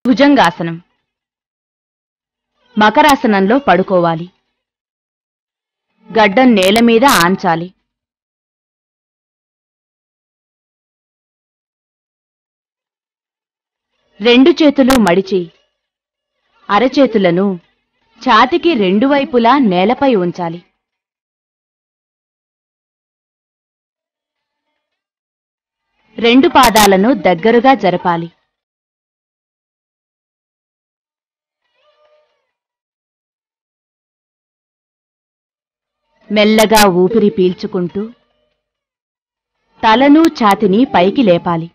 భుజంగాసనం మకరాసనంలో పడుకోవాలి గడ్డం నేల మీద ఆంచాలి రెండు చేతులు మడిచి అరచేతులను ఛాతికి రెండు వైపులా నేలపై ఉంచాలి రెండు పాదాలను దగ్గరగా జరపాలి మెల్లగా ఊపిరి పీల్చుకుంటూ తలను ఛాతిని పైకి లేపాలి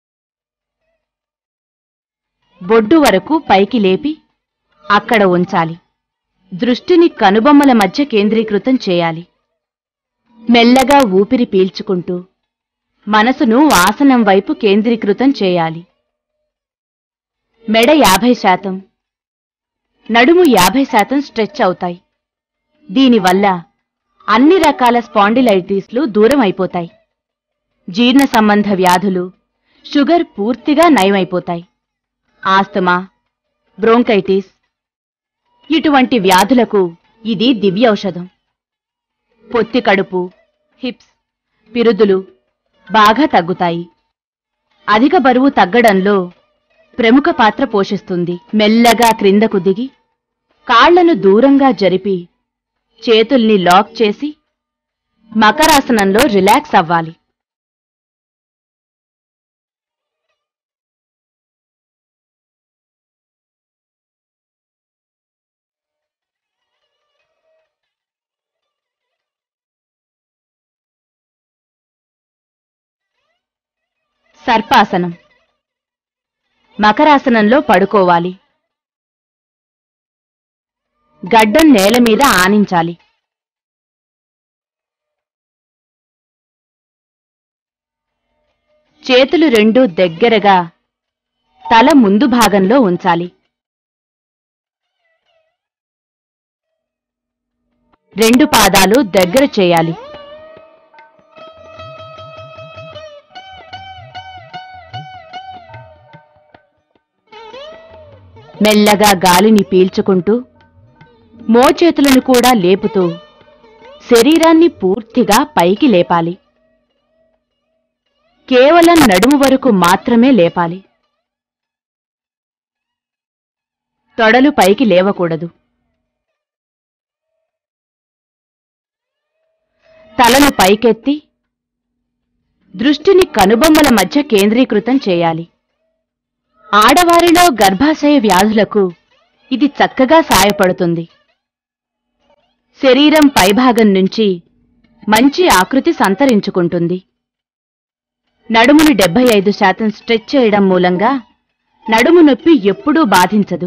బొడ్డు వరకు పైకి లేపి అక్కడ ఉంచాలి దృష్టిని కనుబొమ్మల మధ్య కేంద్రీకృతం చేయాలి మెల్లగా ఊపిరి పీల్చుకుంటూ మనసును ఆసనం వైపు కేంద్రీకృతం చేయాలి మెడ యాభై శాతం నడుము యాభై శాతం స్ట్రెచ్ అవుతాయి దీనివల్ల అన్ని రకాల స్పాండిలైటిస్లు దూరం అయిపోతాయి జీర్ణ సంబంధ వ్యాధులు షుగర్ పూర్తిగా నయమైపోతాయి ఆస్తమా బ్రోంకైటిస్ ఇటువంటి వ్యాధులకు ఇది దివ్యౌషధం పొత్తి కడుపు హిప్స్ పిరుదులు బాగా తగ్గుతాయి అధిక బరువు తగ్గడంలో ప్రముఖ పాత్ర పోషిస్తుంది మెల్లగా క్రిందకు దిగి కాళ్లను దూరంగా జరిపి చేతుల్ని లాక్ చేసి మకరాసనంలో రిలాక్స్ అవ్వాలి సర్పాసనం మకరాసనంలో పడుకోవాలి గడ్డం నేల మీద ఆనించాలి చేతులు రెండూ దగ్గరగా తల ముందు భాగంలో ఉంచాలి రెండు పాదాలు దగ్గర చేయాలి మెల్లగా గాలిని పీల్చుకుంటూ మోచేతులను కూడా లేపుతూ శరీరాన్ని పూర్తిగా పైకి లేపాలి కేవలం నడుము వరకు మాత్రమే లేపాలి తొడలు పైకి లేవకూడదు తలను పైకెత్తి దృష్టిని కనుబొమ్మల మధ్య కేంద్రీకృతం చేయాలి ఆడవారిలో గర్భాశయ వ్యాధులకు ఇది చక్కగా సాయపడుతుంది శరీరం పైభాగం నుంచి మంచి ఆకృతి సంతరించుకుంటుంది నడుమును డెబ్బై ఐదు శాతం స్ట్రెచ్ చేయడం మూలంగా నడుము నొప్పి ఎప్పుడూ బాధించదు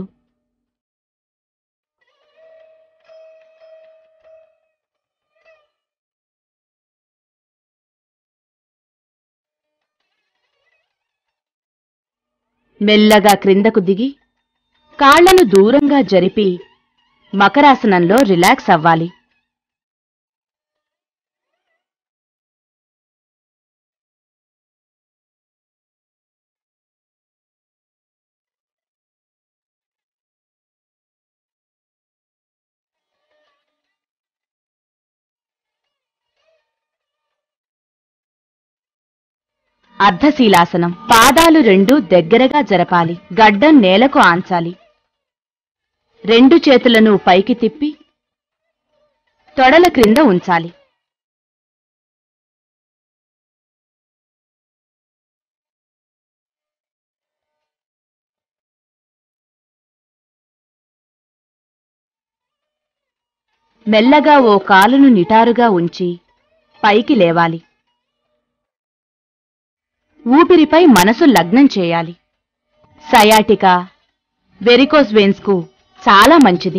మెల్లగా క్రిందకు దిగి కాళ్లను దూరంగా జరిపి మకరాసనంలో రిలాక్స్ అవ్వాలి అర్ధశీలాసనం పాదాలు రెండు దగ్గరగా జరపాలి గడ్డం నేలకు ఆంచాలి రెండు చేతులను పైకి తిప్పి తొడల క్రింద ఉంచాలి మెల్లగా ఓ కాలును నిటారుగా ఉంచి పైకి లేవాలి ఊపిరిపై మనసు లగ్నం చేయాలి సయాటికా వెరికోస్ వెయిన్స్కు చాలా మంచిది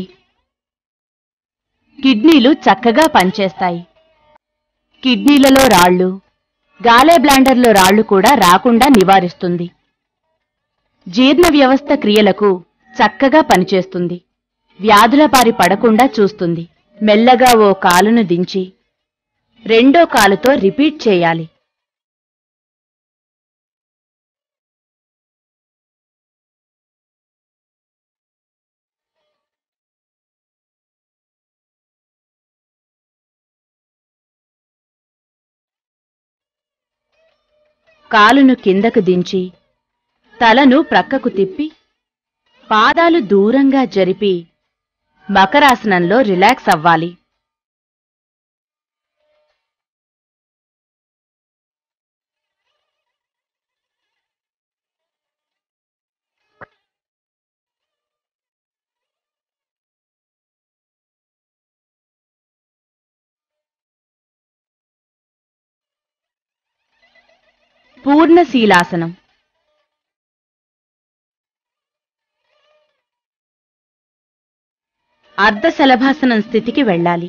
కిడ్నీలు చక్కగా పనిచేస్తాయి కిడ్నీలలో రాళ్ళు గాలే బ్లాండర్లో రాళ్ళు కూడా రాకుండా నివారిస్తుంది జీర్ణ వ్యవస్థ క్రియలకు చక్కగా పనిచేస్తుంది వ్యాధుల పారి పడకుండా చూస్తుంది మెల్లగా ఓ కాలును దించి రెండో కాలుతో రిపీట్ చేయాలి కాలును కిందకు దించి తలను ప్రక్కకు తిప్పి పాదాలు దూరంగా జరిపి మకరాసనంలో రిలాక్స్ అవ్వాలి పూర్ణశీలాసనం అర్ధశలభాసనం స్థితికి వెళ్ళాలి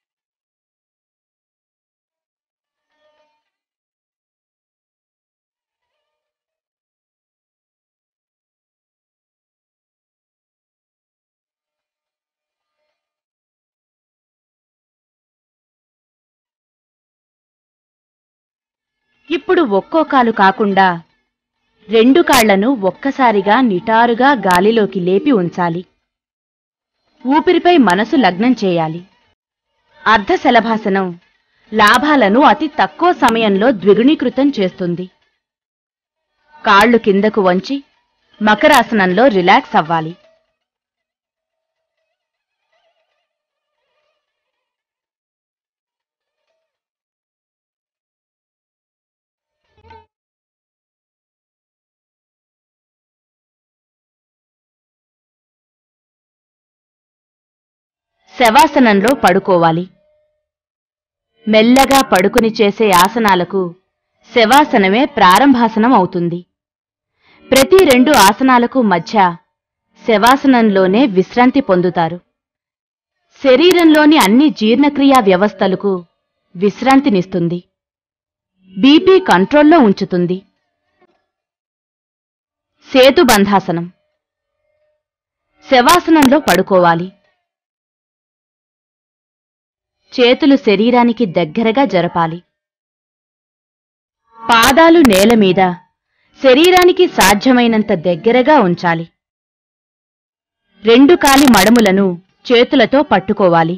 ఇప్పుడు ఒక్కో కాలు కాకుండా రెండు కాళ్లను ఒక్కసారిగా నిటారుగా గాలిలోకి లేపి ఉంచాలి ఊపిరిపై మనసు లగ్నం చేయాలి అర్ధశలభాసనం లాభాలను అతి తక్కువ సమయంలో ద్విగుణీకృతం చేస్తుంది కాళ్ళు కిందకు వంచి మకరాసనంలో రిలాక్స్ అవ్వాలి శవాసనంలో పడుకోవాలి మెల్లగా పడుకుని చేసే ఆసనాలకు శవాసనమే ప్రారంభాసనం అవుతుంది ప్రతి రెండు ఆసనాలకు మధ్య శవాసనంలోనే విశ్రాంతి పొందుతారు శరీరంలోని అన్ని జీర్ణక్రియా వ్యవస్థలకు విశ్రాంతినిస్తుంది బీపీ కంట్రోల్లో ఉంచుతుంది సేతుబంధాసనం శవాసనంలో పడుకోవాలి చేతులు శరీరానికి దగ్గరగా జరపాలి పాదాలు నేల మీద శరీరానికి సాధ్యమైనంత దగ్గరగా ఉంచాలి రెండు కాలి మడములను చేతులతో పట్టుకోవాలి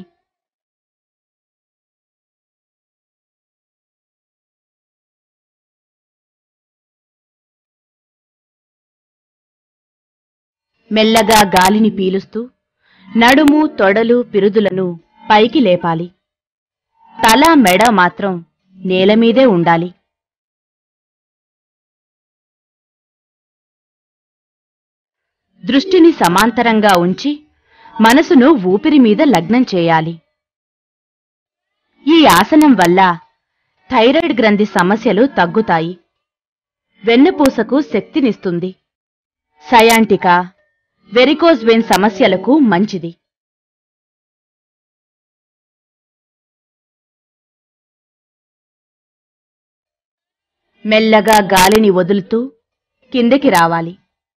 మెల్లగా గాలిని పీలుస్తూ నడుము తొడలు పిరుదులను పైకి లేపాలి తల మెడ మాత్రం నేలమీదే ఉండాలి దృష్టిని సమాంతరంగా ఉంచి మనసును ఊపిరి మీద లగ్నం చేయాలి ఈ ఆసనం వల్ల థైరాయిడ్ గ్రంథి సమస్యలు తగ్గుతాయి వెన్నపూసకు శక్తినిస్తుంది సయాంటికా వెరికోజ్ వెయిన్ సమస్యలకు మంచిది మెల్లగా గాలిని వదులుతూ కిందకి రావాలి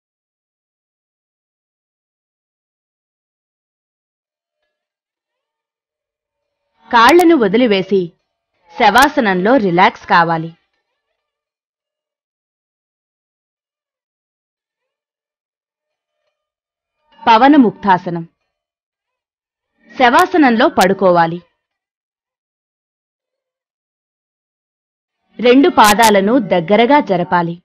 కాళ్లను వదిలివేసి శవాసనంలో రిలాక్స్ కావాలి పవనముక్తాసనం శవాసనంలో పడుకోవాలి రెండు పాదాలను దగ్గరగా జరపాలి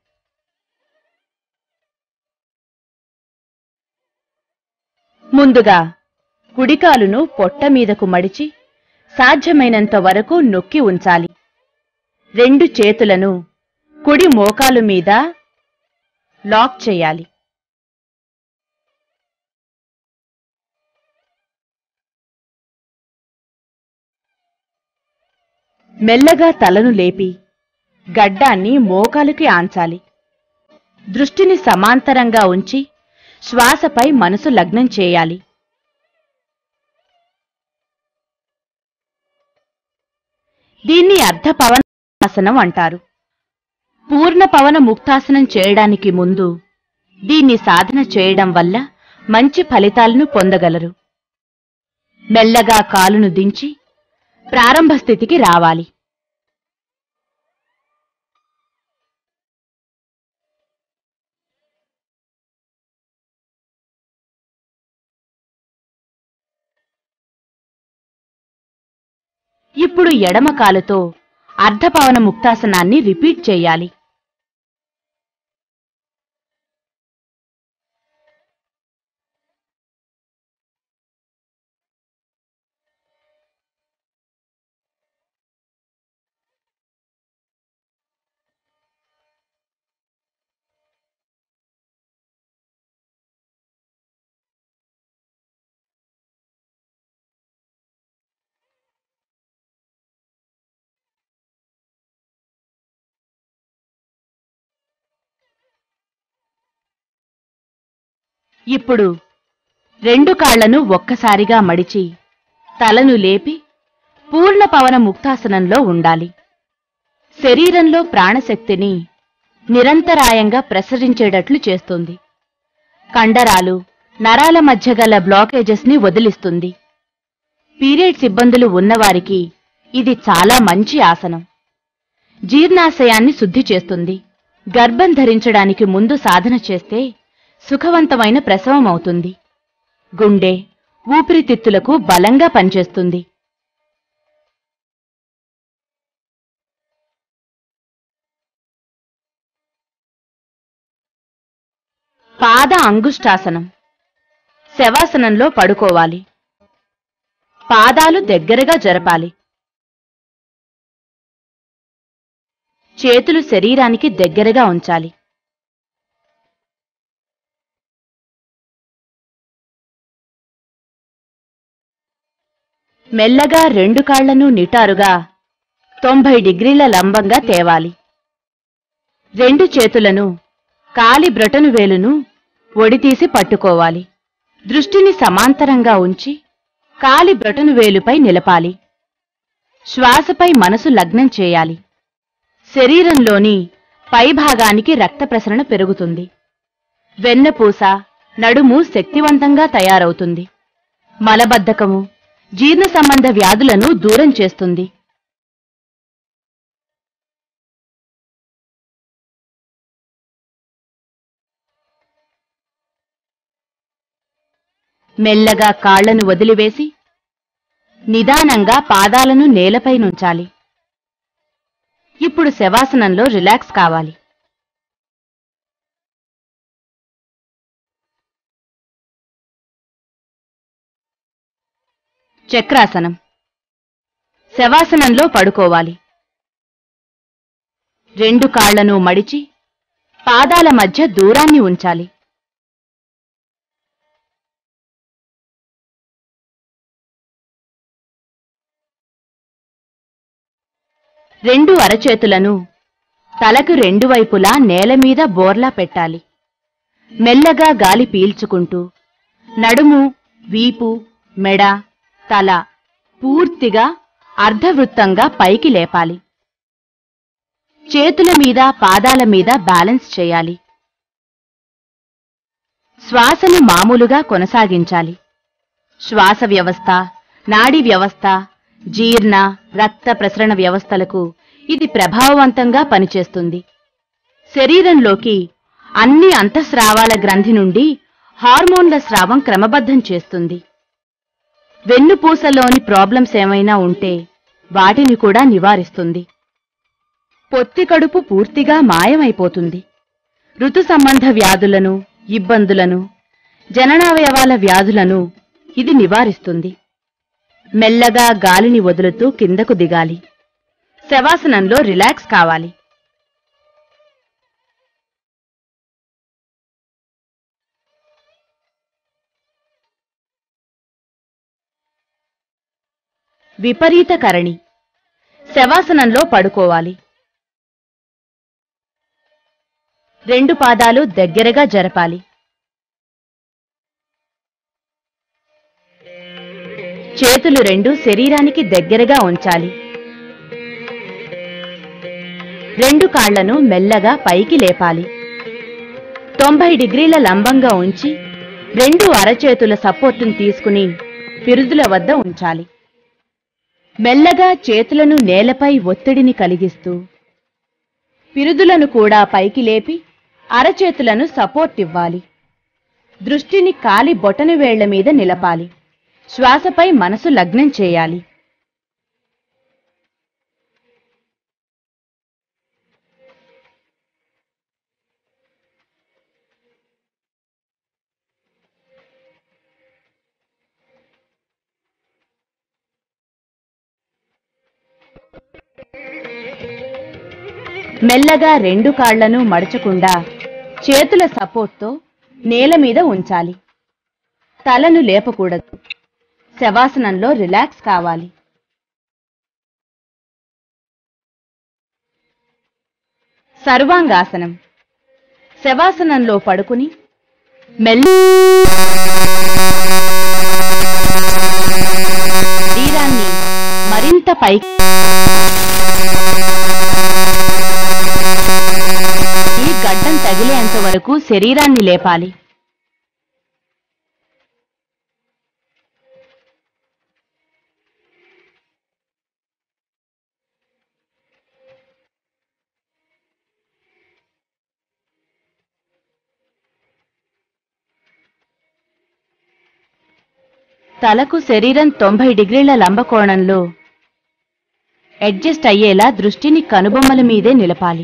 ముందుగా కుడికాలును పొట్ట మీదకు మడిచి సాధ్యమైనంత వరకు నొక్కి ఉంచాలి రెండు చేతులను కుడి మోకాలు మీద లాక్ చేయాలి మెల్లగా తలను లేపి గడ్డాన్ని మోకాలుకి ఆంచాలి దృష్టిని సమాంతరంగా ఉంచి శ్వాసపై మనసు లగ్నం చేయాలి దీన్ని అర్ధ పవనాసనం అంటారు పూర్ణ పవన ముక్తాసనం చేయడానికి ముందు దీన్ని సాధన చేయడం వల్ల మంచి ఫలితాలను పొందగలరు మెల్లగా కాలును దించి ప్రారంభ స్థితికి రావాలి ఇప్పుడు ఎడమ కాలుతో అర్ధపవన ముక్తాసనాన్ని రిపీట్ చేయాలి ఇప్పుడు రెండు కాళ్లను ఒక్కసారిగా మడిచి తలను లేపి పూర్ణ పవన ముక్తాసనంలో ఉండాలి శరీరంలో ప్రాణశక్తిని నిరంతరాయంగా ప్రసరించేటట్లు చేస్తుంది కండరాలు నరాల మధ్య గల బ్లాకేజెస్ ని వదిలిస్తుంది పీరియడ్స్ ఇబ్బందులు ఉన్నవారికి ఇది చాలా మంచి ఆసనం జీర్ణాశయాన్ని శుద్ధి చేస్తుంది గర్భం ధరించడానికి ముందు సాధన చేస్తే సుఖవంతమైన ప్రసవం అవుతుంది గుండె ఊపిరితిత్తులకు బలంగా పనిచేస్తుంది పాద అంగుష్టాసనం శవాసనంలో పడుకోవాలి పాదాలు దగ్గరగా జరపాలి చేతులు శరీరానికి దగ్గరగా ఉంచాలి మెల్లగా రెండు కాళ్లను నిటారుగా తొంభై డిగ్రీల లంబంగా తేవాలి రెండు చేతులను కాలి బ్రొటను వేలును ఒడితీసి పట్టుకోవాలి దృష్టిని సమాంతరంగా ఉంచి కాలి బ్రొటను వేలుపై నిలపాలి శ్వాసపై మనసు లగ్నం చేయాలి శరీరంలోని పైభాగానికి రక్త ప్రసరణ పెరుగుతుంది వెన్నపూస నడుము శక్తివంతంగా తయారవుతుంది మలబద్ధకము జీర్ణ సంబంధ వ్యాధులను దూరం చేస్తుంది మెల్లగా కాళ్లను వదిలివేసి నిదానంగా పాదాలను నేలపై నుంచాలి ఇప్పుడు శవాసనంలో రిలాక్స్ కావాలి చక్రాసనం శవాసనంలో పడుకోవాలి రెండు కాళ్లను మడిచి పాదాల మధ్య దూరాన్ని ఉంచాలి రెండు అరచేతులను తలకు రెండు వైపులా నేల మీద బోర్లా పెట్టాలి మెల్లగా గాలి పీల్చుకుంటూ నడుము వీపు మెడ తల పూర్తిగా అర్ధవృత్తంగా పైకి లేపాలి చేతుల మీద పాదాల మీద బ్యాలెన్స్ చేయాలి శ్వాసను మామూలుగా కొనసాగించాలి శ్వాస వ్యవస్థ నాడీ వ్యవస్థ జీర్ణ రక్త ప్రసరణ వ్యవస్థలకు ఇది ప్రభావవంతంగా పనిచేస్తుంది శరీరంలోకి అన్ని అంతఃస్రావాల గ్రంథి నుండి హార్మోన్ల స్రావం క్రమబద్ధం చేస్తుంది వెన్నుపూసలోని ప్రాబ్లమ్స్ ఏమైనా ఉంటే వాటిని కూడా నివారిస్తుంది పొత్తి కడుపు పూర్తిగా మాయమైపోతుంది ఋతు సంబంధ వ్యాధులను ఇబ్బందులను జననావయవాల వ్యాధులను ఇది నివారిస్తుంది మెల్లగా గాలిని వదులుతూ కిందకు దిగాలి శవాసనంలో రిలాక్స్ కావాలి విపరీత కరణి శవాసనంలో పడుకోవాలి రెండు పాదాలు దగ్గరగా జరపాలి చేతులు రెండు శరీరానికి దగ్గరగా ఉంచాలి రెండు కాళ్లను మెల్లగా పైకి లేపాలి తొంభై డిగ్రీల లంబంగా ఉంచి రెండు అరచేతుల సపోర్టును తీసుకుని పిరుదుల వద్ద ఉంచాలి మెల్లగా చేతులను నేలపై ఒత్తిడిని కలిగిస్తూ పిరుదులను కూడా పైకి లేపి అరచేతులను సపోర్ట్ ఇవ్వాలి దృష్టిని కాలి బొటను వేళ్ల మీద నిలపాలి శ్వాసపై మనసు లగ్నం చేయాలి మెల్లగా రెండు కాళ్లను మడచకుండా చేతుల సపోర్ట్తో నేల మీద ఉంచాలి తలను లేపకూడదు శవాసనంలో రిలాక్స్ కావాలి సర్వాంగాసనం శవాసనంలో పడుకుని మెల్ల శరీరాన్ని మరింత పైకి ఈ గడ్డం తగిలేంత వరకు శరీరాన్ని లేపాలి తలకు శరీరం తొంభై డిగ్రీల లంబకోణంలో అడ్జస్ట్ అయ్యేలా దృష్టిని కనుబొమ్మల మీదే నిలపాలి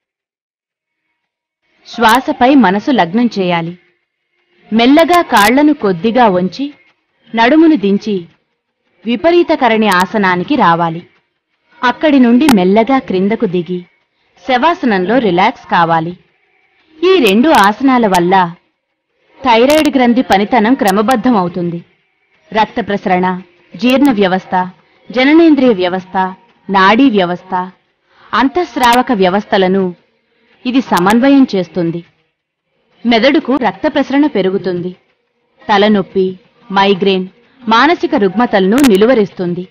శ్వాసపై మనసు లగ్నం చేయాలి మెల్లగా కాళ్లను కొద్దిగా వంచి నడుమును దించి విపరీతకరణి ఆసనానికి రావాలి అక్కడి నుండి మెల్లగా క్రిందకు దిగి శవాసనంలో రిలాక్స్ కావాలి ఈ రెండు ఆసనాల వల్ల థైరాయిడ్ గ్రంథి పనితనం క్రమబద్ధమవుతుంది రక్త ప్రసరణ జీర్ణ వ్యవస్థ జననేంద్రియ వ్యవస్థ నాడీ వ్యవస్థ అంతఃస్రావక వ్యవస్థలను ఇది సమన్వయం చేస్తుంది మెదడుకు రక్త ప్రసరణ పెరుగుతుంది తలనొప్పి మైగ్రేన్ మానసిక రుగ్మతలను నిలువరిస్తుంది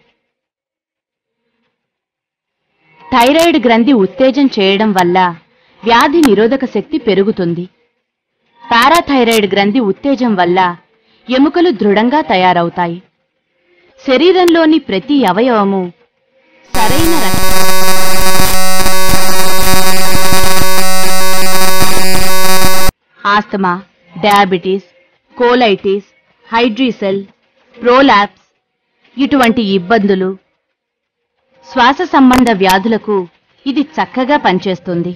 థైరాయిడ్ గ్రంథి ఉత్తేజం చేయడం వల్ల వ్యాధి నిరోధక శక్తి పెరుగుతుంది పారాథైరాయిడ్ గ్రంథి ఉత్తేజం వల్ల ఎముకలు దృఢంగా తయారవుతాయి శరీరంలోని ప్రతి అవయవము సరైన రక్త asthma diabetes colitis hydrocele prolapse ఇటువంటి ఇబ్బందులు శ్వాస సంబంధ వ్యాధులకు ఇది చక్కగా పనిచేస్తుంది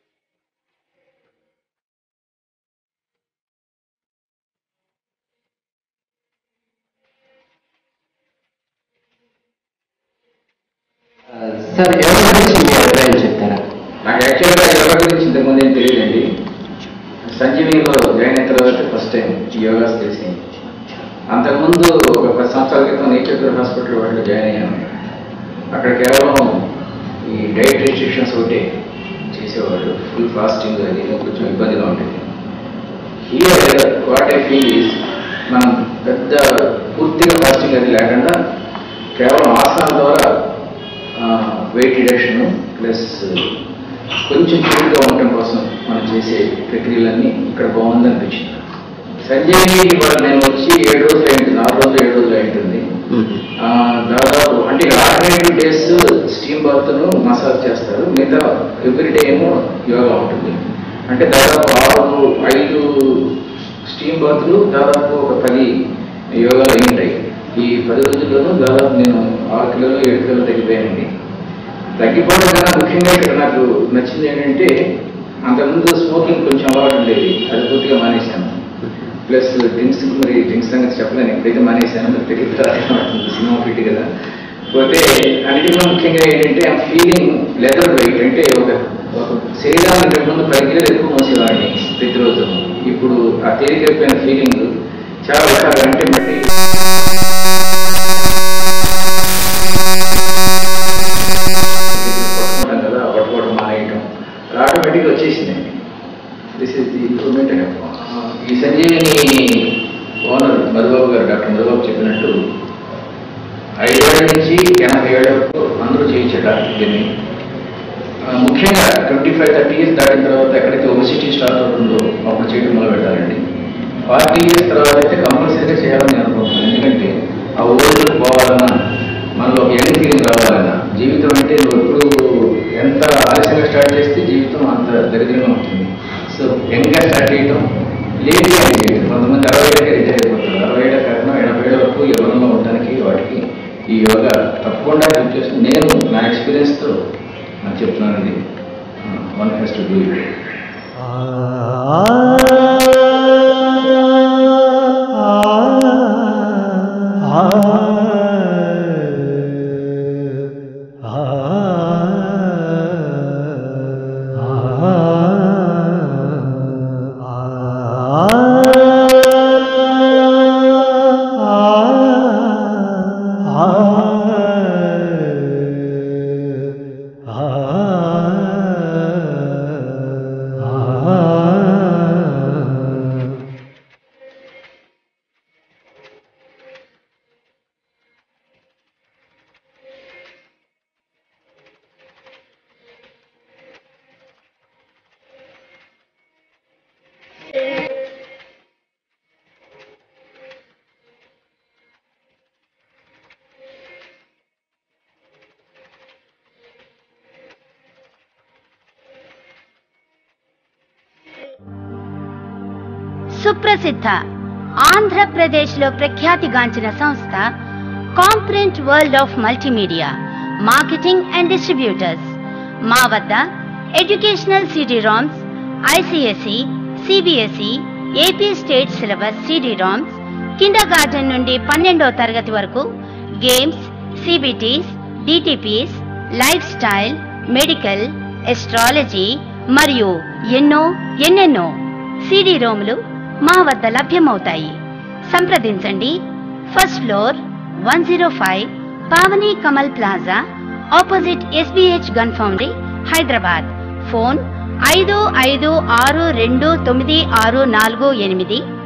సార్ యోగా గురించి మీ అభిప్రాయం చెప్తారా నాకు యాక్చువల్గా యోగా గురించి ఇంతకుముందు ఏం తెలియదండి సంజీవినిలో జాయిన్ అయిన తర్వాత ఫస్ట్ టైం ఈ యోగాస్ తెలిసింది అంతకుముందు ఒక పది సంవత్సరాల క్రితం నేచర్ హాస్పిటల్ వాళ్ళు జాయిన్ అయ్యాను అక్కడ కేవలం ఈ డైట్ రెస్ట్రిక్షన్స్ ఒకటే చేసేవాళ్ళు ఫుల్ ఫాస్టింగ్ అది కొంచెం ఇబ్బందిగా ఉంటుంది here what I feel is మనం పెద్ద పూర్తిగా ఫాస్టింగ్ అది లేకుండా కేవలం ఆసనాల ద్వారా వెయిట్ రిడక్షన్ ప్లస్ కొంచెం చురుగ్గా ఉండటం కోసం మనం చేసే ప్రక్రియలన్నీ ఇక్కడ బాగుంది అనిపించింది సంజయ్ ఇవాళ నేను వచ్చి ఏడు రోజులు అయింటుంది ఆరు రోజులు ఏడు రోజులు అయింటుంది ఆ, దాదాపు అంటే ఆల్టర్నేటివ్ డేస్ స్టీమ్ బాత్ను మసాజ్ చేస్తారు మిగతా ఎవ్రీ డే ఏమో యోగా ఉంటుంది అంటే దాదాపు ఆరు ఐదు స్టీమ్ బాత్లు దాదాపు ఒక పది యోగాలు అయి ఉంటాయి ఈ పది రోజుల్లోనూ దాదాపు నేను ఆరు కిలోలు ఏడు కిలోలు తగ్గిపోయానండి తగ్గిపోవడం కన్నా ముఖ్యంగా ఇక్కడ నాకు నచ్చింది ఏంటంటే అంతకుముందు స్మోకింగ్ కొంచెం అలవాటు ఉండేది అది పూర్తిగా మానేశాను ప్లస్ డ్రింక్స్ మరి డ్రింక్స్ సంగతి చెప్పలేను ఎప్పుడైతే మానేశాను మరి తెలియదు సినిమా ఫిట్ కదా పోతే అన్నిటిలో ముఖ్యంగా ఏంటంటే ఆ ఫీలింగ్ లెదర్ వెయిట్ అంటే ఒక ఒక శరీరాన్ని రెండు ముందు పది కిలోలు ఎక్కువ మోసేవాడిని ప్రతిరోజు ఇప్పుడు ఆ తేలికైపోయిన ఫీలింగ్ చాలా రకాలు అంటే మళ్ళీ పట్టుకుంటాం కదా ఆ పట్టుకోవడం మానేయటం ఆటోమేటిక్గా వచ్చేసిందండి this is the improvement and ఈ సంజీవిని ఓనర్ మధుబాబు గారు డాక్టర్ మధుబాబు చెప్పినట్టు ఐదేళ్ల నుంచి ఎనభై ఏళ్ళ వరకు అందరూ చేయొచ్చట దీన్ని ఆ, ముఖ్యంగా ట్వంటీ ఫైవ్ థర్టీ ఇయర్స్ దాటిన తర్వాత ఎక్కడైతే ఒబిసిటీ స్టార్ట్ అవుతుందో అప్పుడు చేయడం మొదలు పెట్టాలండి ఫార్టీ ఇయర్స్ తర్వాత అయితే కంపల్సరీగా చేయాలని నేను అనుకుంటున్నాను ఎందుకంటే ఆ ఓల్డ్ పోవాలన్నా మనలో ఒక యంగ్ ఫీలింగ్ రావాలన్నా జీవితం అంటే నువ్వు ఎప్పుడు ఎంత ఆలస్యంగా స్టార్ట్ చేస్తే జీవితం అంత దరిద్రంగా ఉంటుంది సో యంగ్గా స్టార్ట్ చేయడం లేట్గా చేయడం కొంతమంది అరవై ఏళ్ళకే రిటైర్ అయిపోతారు అరవై ఏళ్ళ కారణం ఎనభై ఏళ్ళ వరకు ఎవరిలో ఉండడానికి వాటికి ఈ యోగా తప్పకుండా హెల్ప్ చేస్తుంది నేను నా ఎక్స్పీరియన్స్తో నాకు చెప్తున్నానండి one has to do it ఆ సుప్రసిద్ధ ఆంధ్రప్రదేశ్లో ప్రఖ్యాతిగాంచిన సంస్థ కాంప్రెంట్ world of multimedia marketing and distributors మా వద్ద educational city rams ICSE CBSE AP state syllabus city rams kindergarten నుండి పన్నెండో తరగతి వరకు games CBTs DTPs lifestyle medical astrology మరియు ఎన్నో ఎన్నెన్నో సిడి రోములు మా వద్ద లభ్యమవుతాయి సంప్రదించండి first floor one zero five Pavani Kamal plaza opposite SBH gun foundry Hyderabad phone ఐదు ఐదు ఆరు రెండు తొమ్మిది ఆరు నాలుగు ఎనిమిది